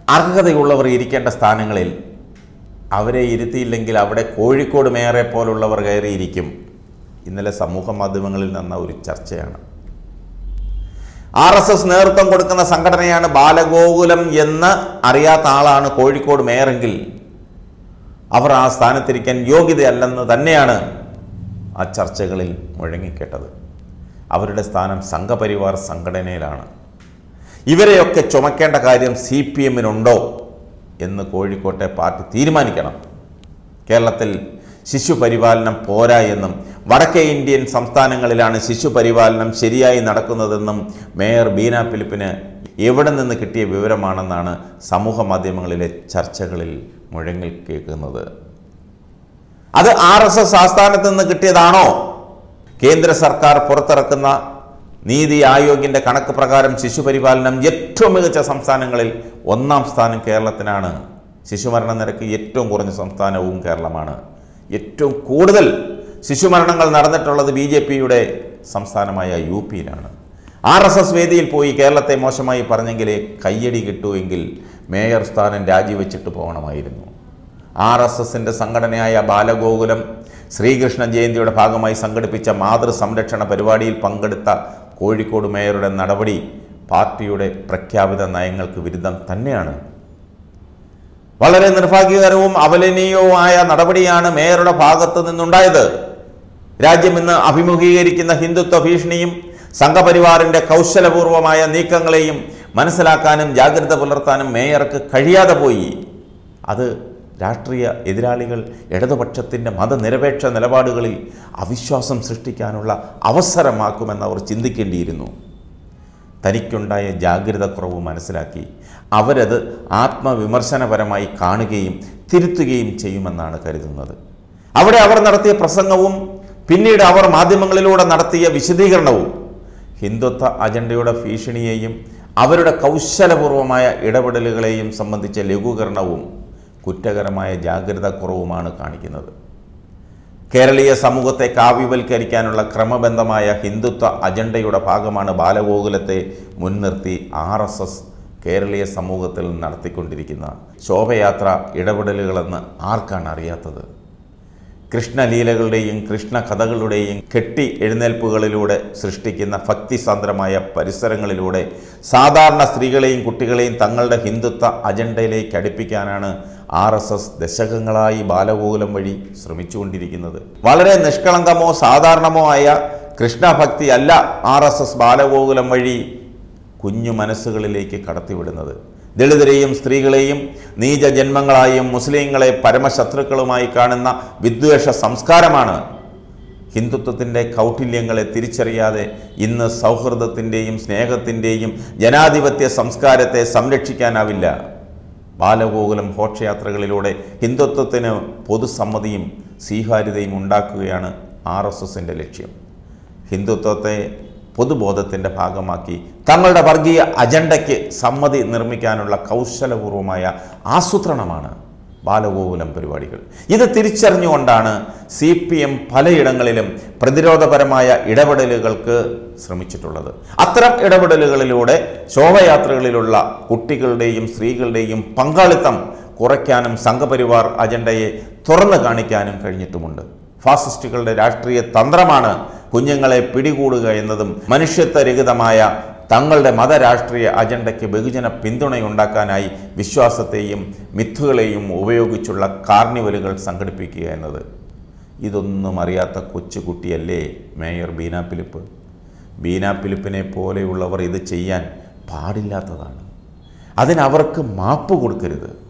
അർഹതയുള്ളവർ ഇരിക്കേണ്ട സ്ഥാനങ്ങളിൽ അവരെ ഇരുത്തിയില്ലെങ്കിൽ അവിടെ കോഴിക്കോട് മേയറെ പോലുള്ളവർ കയറിയിരിക്കും ഇന്നലെ സമൂഹ മാധ്യമങ്ങളിൽ നിന്ന ഒരു ചർച്ചയാണ് ആർ എസ് എസ് നേതൃത്വം കൊടുക്കുന്ന സംഘടനയാണ് ബാലഗോകുലം എന്ന് അറിയാത്ത ആളാണ് കോഴിക്കോട് മേയറെങ്കിൽ അവർ ആ സ്ഥാനത്തിരിക്കാൻ യോഗ്യതയല്ലെന്ന് തന്നെയാണ് ആ ചർച്ചകളിൽ മുഴങ്ങിക്കേട്ടത് അവരുടെ സ്ഥാനം സംഘപരിവാർ സംഘടനയിലാണ് ഇവരെയൊക്കെ ചുമക്കേണ്ട കാര്യം സി പി എമ്മിനുണ്ടോ എന്ന് കോഴിക്കോട്ടെ പാർട്ടി തീരുമാനിക്കണം കേരളത്തിൽ ശിശുപരിപാലനം പോരാ എന്നും വടക്കേ ഇന്ത്യൻ സംസ്ഥാനങ്ങളിലാണ് ശിശുപരിപാലനം ശരിയായി നടക്കുന്നതെന്നും മേയർ ബീന ഫിലിപ്പിന് എവിടെ നിന്ന് കിട്ടിയ വിവരമാണെന്നാണ് സമൂഹ മാധ്യമങ്ങളിലെ ചർച്ചകളിൽ മുഴങ്ങിൽ കേൾക്കുന്നത് അത് ആർ എസ് എസ് ആസ്ഥാനത്ത് നിന്ന് കിട്ടിയതാണോ കേന്ദ്ര സർക്കാർ പുറത്തിറക്കുന്ന നീതി ആയോഗിൻ്റെ കണക്ക് പ്രകാരം ശിശുപരിപാലനം ഏറ്റവും മികച്ച സംസ്ഥാനങ്ങളിൽ ഒന്നാം സ്ഥാനം കേരളത്തിനാണ് ശിശുമരണ നിരക്ക് ഏറ്റവും കുറഞ്ഞ സംസ്ഥാനവും കേരളമാണ് ഏറ്റവും കൂടുതൽ ശിശുമരണങ്ങൾ നടന്നിട്ടുള്ളത് ബി ജെ പിയുടെ സംസ്ഥാനമായ യു പിയിലാണ് ആർ എസ് എസ് വേദിയിൽ പോയി കേരളത്തെ മോശമായി പറഞ്ഞെങ്കിലേ കയ്യടി കിട്ടുമെങ്കിൽ മേയർ സ്ഥാനം രാജിവെച്ചിട്ട് പോകണമായിരുന്നു ആർ എസ് എസിൻ്റെ സംഘടനയായ ബാലഗോകുലം ശ്രീകൃഷ്ണ ജയന്തിയുടെ ഭാഗമായി സംഘടിപ്പിച്ച മാതൃ സംരക്ഷണ പരിപാടിയിൽ പങ്കെടുത്ത കോഴിക്കോട് മേയറുടെ നടപടി പാർട്ടിയുടെ പ്രഖ്യാപിത നയങ്ങൾക്ക് വിരുദ്ധം തന്നെയാണ് വളരെ നിർഭാഗ്യകരവും അപലനീയവുമായ നടപടിയാണ് മേയറുടെ ഭാഗത്ത് നിന്നുണ്ടായത് രാജ്യം ഇന്ന് അഭിമുഖീകരിക്കുന്ന ഹിന്ദുത്വ ഭീഷണിയും സംഘപരിവാറിന്റെ കൗശലപൂർവമായ നീക്കങ്ങളെയും മനസ്സിലാക്കാനും ജാഗ്രത പുലർത്താനും മേയർക്ക് കഴിയാതെ പോയി അത് രാഷ്ട്രീയ എതിരാളികൾ ഇടതുപക്ഷത്തിൻ്റെ മതനിരപേക്ഷ നിലപാടുകളിൽ അവിശ്വാസം സൃഷ്ടിക്കാനുള്ള അവസരമാക്കുമെന്ന് അവർ ചിന്തിക്കേണ്ടിയിരുന്നു തനിക്കുണ്ടായ ജാഗ്രത കുറവ് മനസ്സിലാക്കി അവരത് ആത്മവിമർശനപരമായി കാണുകയും തിരുത്തുകയും ചെയ്യുമെന്നാണ് കരുതുന്നത് അവിടെ അവർ നടത്തിയ പ്രസംഗവും പിന്നീട് അവർ മാധ്യമങ്ങളിലൂടെ നടത്തിയ വിശദീകരണവും ഹിന്ദുത്വ അജണ്ടയുടെ ഭീഷണിയെയും അവരുടെ കൗശലപൂർവമായ ഇടപെടലുകളെയും സംബന്ധിച്ച ലഘൂകരണവും കുറ്റകരമായ ജാഗ്രത കുറവുമാണ് കാണിക്കുന്നത് കേരളീയ സമൂഹത്തെ കാവ്യവൽക്കരിക്കാനുള്ള ക്രമബന്ധമായ ഹിന്ദുത്വ അജണ്ടയുടെ ഭാഗമാണ് ബാലഗോകുലത്തെ മുൻനിർത്തി ആർ എസ് എസ് കേരളീയ സമൂഹത്തിൽ നടത്തിക്കൊണ്ടിരിക്കുന്ന ശോഭയാത്ര ഇടപെടലുകളെന്ന് ആർക്കാണ് അറിയാത്തത് കൃഷ്ണലീലകളുടെയും കൃഷ്ണകഥകളുടെയും കെട്ടി എഴുന്നേൽപ്പുകളിലൂടെ സൃഷ്ടിക്കുന്ന ഭക്തിസാന്ദ്രമായ പരിസരങ്ങളിലൂടെ സാധാരണ സ്ത്രീകളെയും കുട്ടികളെയും തങ്ങളുടെ ഹിന്ദുത്വ അജണ്ടയിലേക്ക് അടുപ്പിക്കാനാണ് ആർ എസ് എസ് ദശകങ്ങളായി ബാലഗോകുലം വഴി ശ്രമിച്ചുകൊണ്ടിരിക്കുന്നത് വളരെ നിഷ്കളങ്കമോ സാധാരണമോ ആയ കൃഷ്ണഭക്തി അല്ല ആർ എസ് എസ് ബാലഗോകുലം വഴി കുഞ്ഞു മനസ്സുകളിലേക്ക് കടത്തിവിടുന്നത് ദളിതരെയും സ്ത്രീകളെയും നീചജന്മങ്ങളായും മുസ്ലിങ്ങളെ പരമശത്രുക്കളുമായി കാണുന്ന വിദ്വേഷ സംസ്കാരമാണ് ഹിന്ദുത്വത്തിൻ്റെ കൗട്ടില്യങ്ങളെ തിരിച്ചറിയാതെ ഇന്ന് സൗഹൃദത്തിൻ്റെയും സ്നേഹത്തിൻ്റെയും ജനാധിപത്യ സംസ്കാരത്തെ സംരക്ഷിക്കാനാവില്ല ബാലഗോകുലം ഘോഷയാത്രകളിലൂടെ ഹിന്ദുത്വത്തിന് പൊതുസമ്മതിയും സ്വീകാര്യതയും ഉണ്ടാക്കുകയാണ് ആർ എസ് എസിൻ്റെ ലക്ഷ്യം ഹിന്ദുത്വത്തെ പൊതുബോധത്തിൻ്റെ ഭാഗമാക്കി തങ്ങളുടെ വർഗീയ അജണ്ടയ്ക്ക് സമ്മതി നിർമ്മിക്കാനുള്ള കൗശലപൂർവമായ ആസൂത്രണമാണ് ബാലഗോകുലം പരിപാടികൾ ഇത് തിരിച്ചറിഞ്ഞുകൊണ്ടാണ് സി പി എം പലയിടങ്ങളിലും പ്രതിരോധപരമായ ഇടപെടലുകൾക്ക് ശ്രമിച്ചിട്ടുള്ളത് അത്തരം ഇടപെടലുകളിലൂടെ ശോഭയാത്രകളിലുള്ള കുട്ടികളുടെയും സ്ത്രീകളുടെയും പങ്കാളിത്തം കുറയ്ക്കാനും സംഘപരിവാർ അജണ്ടയെ തുറന്നു കാണിക്കാനും കഴിഞ്ഞിട്ടുമുണ്ട് ഫാസിസ്റ്റുകളുടെ രാഷ്ട്രീയ തന്ത്രമാണ് കുഞ്ഞുങ്ങളെ പിടികൂടുക എന്നതും മനുഷ്യത്വരഹിതമായ തങ്ങളുടെ മതരാഷ്ട്രീയ അജണ്ടയ്ക്ക് ബഹുജന പിന്തുണയുണ്ടാക്കാനായി വിശ്വാസത്തെയും മിത്തുകളെയും ഉപയോഗിച്ചുള്ള കാർണിവലുകൾ സംഘടിപ്പിക്കുക എന്നത് ഇതൊന്നും അറിയാത്ത കൊച്ചുകുട്ടിയല്ലേ മേയർ ബീന ഫിലിപ്പ് ബീന ഫിലിപ്പിനെ പോലെയുള്ളവർ ഇത് ചെയ്യാൻ പാടില്ലാത്തതാണ് അതിനവർക്ക് മാപ്പ് കൊടുക്കരുത്